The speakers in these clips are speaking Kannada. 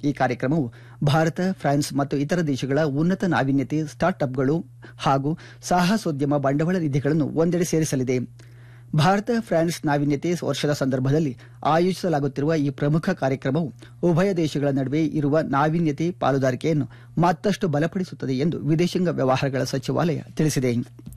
ಈ ಕಾರ್ಯಕ್ರಮವು ಭಾರತ ಫ್ರಾನ್ಸ್ ಮತ್ತು ಇತರ ದೇಶಗಳ ಉನ್ನತ ನಾವೀನ್ಯತೆ ಸ್ಟಾರ್ಟ್ಅಪ್ಗಳು ಹಾಗೂ ಸಾಹಸೋದ್ಯಮ ಬಂಡವಾಳ ನಿಧಿಗಳನ್ನು ಒಂದೆಡೆ ಸೇರಿಸಲಿದೆ ಭಾರತ ಫ್ರಾನ್ಸ್ ನಾವೀನ್ಯತೆ ವರ್ಷದ ಸಂದರ್ಭದಲ್ಲಿ ಆಯೋಜಿಸಲಾಗುತ್ತಿರುವ ಈ ಪ್ರಮುಖ ಕಾರ್ಯಕ್ರಮವು ಉಭಯ ದೇಶಗಳ ನಡುವೆ ಇರುವ ನಾವೀನ್ಯತೆ ಪಾಲುದಾರಿಕೆಯನ್ನು ಮತ್ತಷ್ಟು ಬಲಪಡಿಸುತ್ತದೆ ಎಂದು ವಿದೇಶಾಂಗ ವ್ಯವಹಾರಗಳ ಸಚಿವಾಲಯ ತಿಳಿಸಿದೆ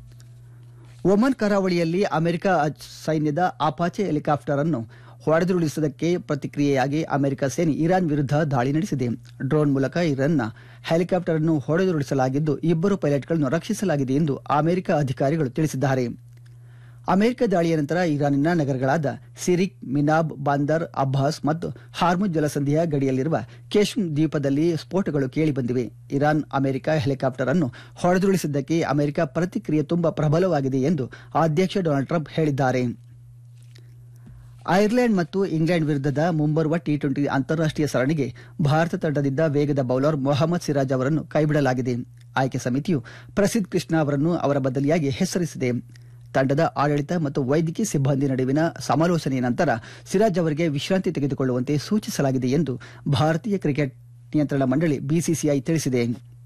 ಒಮನ್ ಕರಾವಳಿಯಲ್ಲಿ ಅಮೆರಿಕ ಸೈನ್ಯದ ಅಪಾಚೆ ಹೆಲಿಕಾಪ್ಟರ್ ಅನ್ನು ಹೊಡೆದುರುಳಿಸುವುದಕ್ಕೆ ಪ್ರತಿಕ್ರಿಯೆಯಾಗಿ ಅಮೆರಿಕ ಸೇನೆ ಇರಾನ್ ವಿರುದ್ಧ ದಾಳಿ ನಡೆಸಿದೆ ಡ್ರೋನ್ ಮೂಲಕ ಇರಾನ್ನ ಹೆಲಿಕಾಪ್ಟರ್ ಅನ್ನು ಹೊಡೆದುರುಳಿಸಲಾಗಿದ್ದು ಇಬ್ಬರು ಪೈಲಟ್ಗಳನ್ನು ರಕ್ಷಿಸಲಾಗಿದೆ ಎಂದು ಅಮೆರಿಕ ಅಧಿಕಾರಿಗಳು ತಿಳಿಸಿದ್ದಾರೆ ಅಮೆರಿಕ ದಾಳಿಯ ನಂತರ ಇರಾನಿನ ನಗರಗಳಾದ ಸಿರಿಕ್ ಮಿನಾಬ್ ಬಾಂದರ್ ಅಬ್ಬಾಸ್ ಮತ್ತು ಹಾರ್ಮುಜ್ ಜಲಸಂಧಿಯ ಗಡಿಯಲ್ಲಿರುವ ಕೇಶ್ಮ್ ದ್ವೀಪದಲ್ಲಿ ಸ್ಫೋಟಗಳು ಕೇಳಿಬಂದಿವೆ ಇರಾನ್ ಅಮೆರಿಕ ಹೆಲಿಕಾಪ್ಟರ್ ಅನ್ನು ಹೊಡೆದುರುಳಿಸಿದ್ದಕ್ಕೆ ಅಮೆರಿಕ ಪ್ರತಿಕ್ರಿಯೆ ತುಂಬಾ ಪ್ರಬಲವಾಗಿದೆ ಎಂದು ಅಧ್ಯಕ್ಷ ಡೊನಾಲ್ಡ್ ಟ್ರಂಪ್ ಹೇಳಿದ್ದಾರೆ ಐರ್ಲೆಂಡ್ ಮತ್ತು ಇಂಗ್ಲೆಂಡ್ ವಿರುದ್ಧದ ಮುಂಬರುವ ಟಿ ಟ್ವೆಂಟಿ ಅಂತಾರಾಷ್ಟೀಯ ಸರಣಿಗೆ ಭಾರತ ತಂಡದಿಂದ ವೇಗದ ಬೌಲರ್ ಮೊಹಮ್ಮದ್ ಸಿರಾಜ್ ಅವರನ್ನು ಕೈಬಿಡಲಾಗಿದೆ ಆಯ್ಕೆ ಸಮಿತಿಯು ಪ್ರಸಿದ್ಧ ಕೃಷ್ಣ ಅವರನ್ನು ಅವರ ಬದಲಿಯಾಗಿ ಹೆಸರಿಸಿದೆ ತಂಡದ ಆಡಳಿತ ಮತ್ತು ವೈದ್ಯಕೀಯ ಸಿಬ್ಬಂದಿ ನಡುವಿನ ಸಮಾಲೋಚನೆಯ ನಂತರ ಸಿರಾಜ್ ಅವರಿಗೆ ವಿಶ್ರಾಂತಿ ತೆಗೆದುಕೊಳ್ಳುವಂತೆ ಸೂಚಿಸಲಾಗಿದೆ ಎಂದು ಭಾರತೀಯ ಕ್ರಿಕೆಟ್ ನಿಯಂತ್ರಣ ಮಂಡಳಿ ಬಿಸಿಸಿಐ ತಿಳಿಸಿದೆ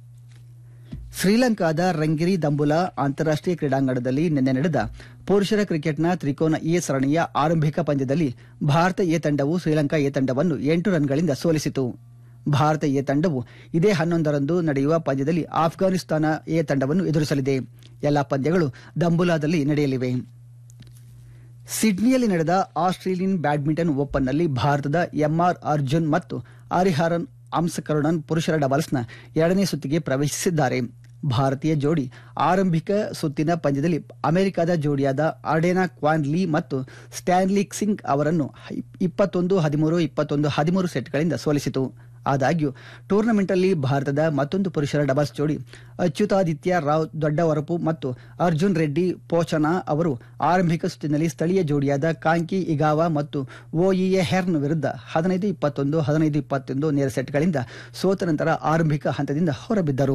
ಶ್ರೀಲಂಕಾದ ರಂಗಿರಿ ದಂಬುಲಾ ಅಂತಾರಾಷ್ಟೀಯ ಕ್ರೀಡಾಂಗಣದಲ್ಲಿ ನಿನ್ನೆ ನಡೆದ ಪುರುಷರ ಕ್ರಿಕೆಟ್ನ ತ್ರಿಕೋನ ಎ ಸರಣಿಯ ಆರಂಭಿಕ ಪಂದ್ಯದಲ್ಲಿ ಭಾರತ ಎ ತಂಡವು ಶ್ರೀಲಂಕಾ ಎ ತಂಡವನ್ನು ಎಂಟು ರನ್ಗಳಿಂದ ಸೋಲಿಸಿತು ಭಾರತ ಎ ತಂಡವು ಇದೇ ಹನ್ನೊಂದರಂದು ನಡೆಯುವ ಪಂದ್ಯದಲ್ಲಿ ಆಫ್ಘಾನಿಸ್ತಾನ ಎ ತಂಡವನ್ನು ಎದುರಿಸಲಿದೆ ಎಲ್ಲಾ ಪಂದ್ಯಗಳು ದಂಬುಲಾದಲ್ಲಿ ನಡೆಯಲಿವೆ ಸಿಡ್ನಿಯಲ್ಲಿ ನಡೆದ ಆಸ್ಟ್ರೇಲಿಯನ್ ಬ್ಯಾಡ್ಮಿಂಟನ್ ಓಪನ್ನಲ್ಲಿ ಭಾರತದ ಎಂಆರ್ ಅರ್ಜುನ್ ಮತ್ತು ಹರಿಹರನ್ ಅಂಸಕರುಣನ್ ಪುರುಷರ ಡಬಲ್ಸ್ನ ಎರಡನೇ ಸುತ್ತಿಗೆ ಪ್ರವೇಶಿಸಿದ್ದಾರೆ ಭಾರತೀಯ ಜೋಡಿ ಆರಂಭಿಕ ಸುತ್ತಿನ ಪಂದ್ಯದಲ್ಲಿ ಅಮೆರಿಕದ ಜೋಡಿಯಾದ ಅರ್ಡೆನಾ ಕ್ವಾನ್ ಲೀ ಮತ್ತು ಸ್ಟ್ಯಾನ್ಲಿ ಸಿಂಗ್ ಅವರನ್ನು ಇಪ್ಪತ್ತೊಂದು ಹದಿಮೂರು ಇಪ್ಪತ್ತೊಂದು ಹದಿಮೂರು ಸೆಟ್ಗಳಿಂದ ಸೋಲಿಸಿತು ಆದಾಗ್ಯೂ ಟೂರ್ನಮೆಂಟ್ನಲ್ಲಿ ಭಾರತದ ಮತ್ತೊಂದು ಪುರುಷರ ಡಬಲ್ಸ್ ಜೋಡಿ ಅಚ್ಯುತಾದಿತ್ಯ ರಾವ್ ದೊಡ್ಡವರಪು ಮತ್ತು ಅರ್ಜುನ್ ರೆಡ್ಡಿ ಪೋಚನಾ ಅವರು ಆರಂಭಿಕ ಸುತ್ತಿನಲ್ಲಿ ಸ್ಥಳೀಯ ಜೋಡಿಯಾದ ಕಾಂಕಿ ಇಗಾವಾ ಮತ್ತು ಓಇಎ ಹೆರ್ನ್ ವಿರುದ್ಧ ಹದಿನೈದು ಇಪ್ಪತ್ತೊಂದು ಹದಿನೈದು ಇಪ್ಪತ್ತೊಂದು ನೇರ ಸೆಟ್ಗಳಿಂದ ಸೋತ ನಂತರ ಆರಂಭಿಕ ಹಂತದಿಂದ ಹೊರಬಿದ್ದರು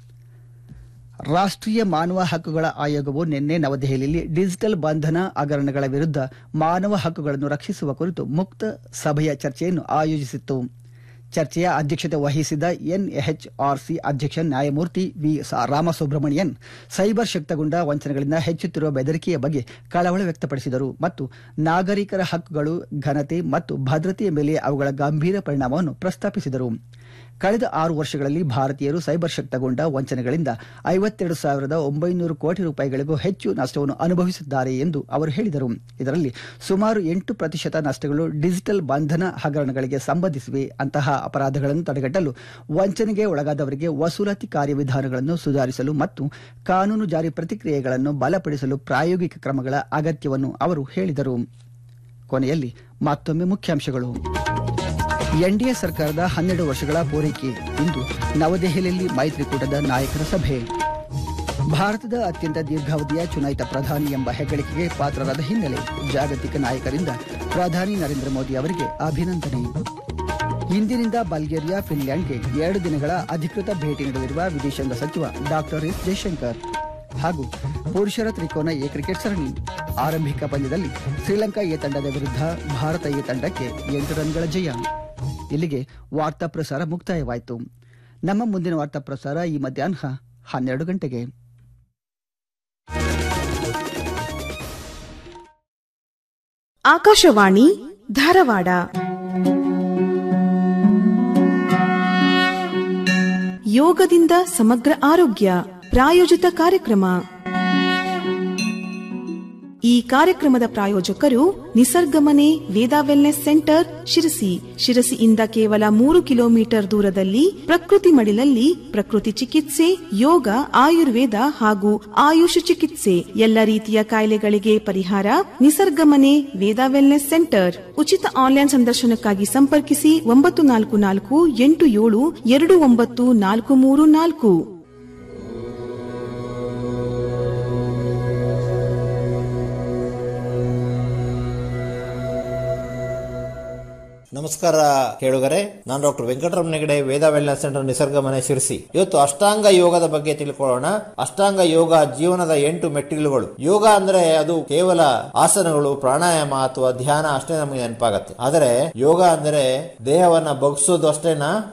ರಾಷ್ಟ್ರೀಯ ಮಾನವ ಹಕ್ಕುಗಳ ಆಯೋಗವು ನಿನ್ನೆ ನವದೆಹಲಿಯಲ್ಲಿ ಡಿಜಿಟಲ್ ಬಂಧನ ಹಗರಣಗಳ ವಿರುದ್ಧ ಮಾನವ ಹಕ್ಕುಗಳನ್ನು ರಕ್ಷಿಸುವ ಕುರಿತು ಮುಕ್ತ ಸಭೆಯ ಚರ್ಚೆಯನ್ನು ಆಯೋಜಿಸಿತ್ತು ಚರ್ಚೆಯ ಅಧ್ಯಕ್ಷತೆ ವಹಿಸಿದ ಎನ್ಎಚ್ಆರ್ಸಿ ಅಧ್ಯಕ್ಷ ನ್ಯಾಯಮೂರ್ತಿ ವಿ ರಾಮಸುಬ್ರಹ್ಮಣಿಯನ್ ಸೈಬರ್ ಶಕ್ತಗೊಂಡ ವಂಚನೆಗಳಿಂದ ಹೆಚ್ಚುತ್ತಿರುವ ಬೆದರಿಕೆಯ ಬಗ್ಗೆ ಕಳವಳ ವ್ಯಕ್ತಪಡಿಸಿದರು ಮತ್ತು ನಾಗರಿಕರ ಹಕ್ಕುಗಳು ಘನತೆ ಮತ್ತು ಭದ್ರತೆಯ ಮೇಲೆ ಅವುಗಳ ಗಂಭೀರ ಪರಿಣಾಮವನ್ನು ಪ್ರಸ್ತಾಪಿಸಿದರು ಕಳೆದ ಆರು ವರ್ಷಗಳಲ್ಲಿ ಭಾರತೀಯರು ಸೈಬರ್ ಶಕ್ತಗೊಂಡ ವಂಚನೆಗಳಿಂದ ಐವತ್ತೆರಡು ಸಾವಿರದ ಒಂಬೈನೂರು ಕೋಟಿ ರೂಪಾಯಿಗಳಿಗೂ ಹೆಚ್ಚು ನಷ್ಟವನ್ನು ಅನುಭವಿಸಿದ್ದಾರೆ ಎಂದು ಅವರು ಹೇಳಿದರು ಇದರಲ್ಲಿ ಸುಮಾರು ಎಂಟು ಪ್ರತಿಶತ ನಷ್ಟಗಳು ಡಿಜಿಟಲ್ ಬಂಧನ ಹಗರಣಗಳಿಗೆ ಸಂಬಂಧಿಸಿವೆ ಅಂತಹ ಅಪರಾಧಗಳನ್ನು ತಡೆಗಟ್ಟಲು ವಂಚನೆಗೆ ಒಳಗಾದವರಿಗೆ ವಸೂಲಾತಿ ಕಾರ್ಯವಿಧಾನಗಳನ್ನು ಸುಧಾರಿಸಲು ಮತ್ತು ಕಾನೂನು ಜಾರಿ ಪ್ರತಿಕ್ರಿಯೆಗಳನ್ನು ಬಲಪಡಿಸಲು ಪ್ರಾಯೋಗಿಕ ಕ್ರಮಗಳ ಅಗತ್ಯವನ್ನು ಅವರು ಹೇಳಿದರು ಕೊನೆಯಲ್ಲಿ ಮತ್ತೊಮ್ಮೆ ಮುಖ್ಯಾಂಶಗಳು ಎನ್ಡಿಎ ಸರ್ಕಾರದ ಹನ್ನೆರಡು ವರ್ಷಗಳ ಪೂರೈಕೆ ಇಂದು ನವದೆಹಲಿಯಲ್ಲಿ ಮೈತ್ರಿಕೂಟದ ನಾಯಕರ ಸಭೆ ಭಾರತದ ಅತ್ಯಂತ ದೀರ್ಘಾವಧಿಯ ಚುನಾಯಿತ ಪ್ರಧಾನಿ ಎಂಬ ಹೆಗ್ಗಳಿಕೆಗೆ ಪಾತ್ರರಾದ ಹಿನ್ನೆಲೆ ಜಾಗತಿಕ ನಾಯಕರಿಂದ ಪ್ರಧಾನಿ ನರೇಂದ್ರ ಮೋದಿ ಅವರಿಗೆ ಅಭಿನಂದನೆ ಇಂದಿನಿಂದ ಬಲ್ಗೇರಿಯಾ ಫಿನ್ಲ್ಯಾಂಡ್ಗೆ ಎರಡು ದಿನಗಳ ಅಧಿಕೃತ ಭೇಟಿ ನೀಡಲಿರುವ ವಿದೇಶಾಂಗ ಸಚಿವ ಡಾಕ್ಟರ್ ಎಸ್ ಜಯಶಂಕರ್ ಹಾಗೂ ಪುರುಷರ ತ್ರಿಕೋನ ಎ ಕ್ರಿಕೆಟ್ ಸರಣಿ ಆರಂಭಿಕ ಪಂದ್ಯದಲ್ಲಿ ಶ್ರೀಲಂಕಾ ಎ ತಂಡದ ವಿರುದ್ಧ ಭಾರತ ಎ ತಂಡಕ್ಕೆ ಎಂಟು ರನ್ಗಳ ಜಯ ಇಲ್ಲಿಗೆ ವಾರ್ತಾ ಪ್ರಸಾರ ಮುಕ್ತಾಯವಾಯಿತು ನಮ್ಮ ಮುಂದಿನ ವಾರ್ತಾ ಪ್ರಸಾರ ಈ ಮಧ್ಯಾಹ್ನ ಹನ್ನೆರಡು ಗಂಟೆಗೆ ಆಕಾಶವಾಣಿ ಧಾರವಾಡ ಯೋಗದಿಂದ ಸಮಗ್ರ ಆರೋಗ್ಯ ಪ್ರಾಯೋಜಿತ ಕಾರ್ಯಕ್ರಮ ಈ ಕಾರ್ಯಕ್ರಮದ ಪ್ರಾಯೋಜಕರು ನಿಸರ್ಗಮನೆ ವೇದಾ ವೆಲ್ನೆಸ್ ಸೆಂಟರ್ ಶಿರಸಿ ಶಿರಸಿಯಿಂದ ಕೇವಲ ಮೂರು ಕಿಲೋಮೀಟರ್ ದೂರದಲ್ಲಿ ಪ್ರಕೃತಿ ಮಡಿಲಲ್ಲಿ ಪ್ರಕೃತಿ ಚಿಕಿತ್ಸೆ ಯೋಗ ಆಯುರ್ವೇದ ಹಾಗೂ ಆಯುಷ್ ಚಿಕಿತ್ಸೆ ಎಲ್ಲ ರೀತಿಯ ಕಾಯಿಲೆಗಳಿಗೆ ಪರಿಹಾರ ನಿಸರ್ಗಮನೆ ವೇದಾ ವೆಲ್ನೆಸ್ ಸೆಂಟರ್ ಉಚಿತ ಆನ್ಲೈನ್ ಸಂದರ್ಶನಕ್ಕಾಗಿ ಸಂಪರ್ಕಿಸಿ ಒಂಬತ್ತು ನಾಲ್ಕು ನಾಲ್ಕು ಎಂಟು ಏಳು ಎರಡು ಒಂಬತ್ತು ನಾಲ್ಕು ಮೂರು ನಾಲ್ಕು ನಮಸ್ಕಾರ ಕೇಳುಗರೆ ನಾನು doctor Venkataramana Hegde Veda wellness centre Nisarga Mane Sirsi ಇವತ್ತು ಅಷ್ಟಾಂಗ ಯೋಗದ ಬಗ್ಗೆ ತಿಳ್ಕೊಳ್ಳೋಣ ಅಷ್ಟಾಂಗ ಯೋಗ ಜೀವನದ ಎಂಟು ಮೆಟ್ಟಿಲುಗಳು ಯೋಗ ಅಂದ್ರೆ ಅದು ಕೇವಲ ಆಸನಗಳು ಪ್ರಾಣಾಯಾಮ ಅಥವಾ ಧ್ಯಾನ ಅಷ್ಟೇ ನಮಗೆ ನೆನಪಾಗತ್ತೆ ಆದರೆ ಯೋಗ ಅಂದ್ರೆ ದೇಹವನ್ನ ಬಗ್ಸೋದು ಅಷ್ಟೇನಾ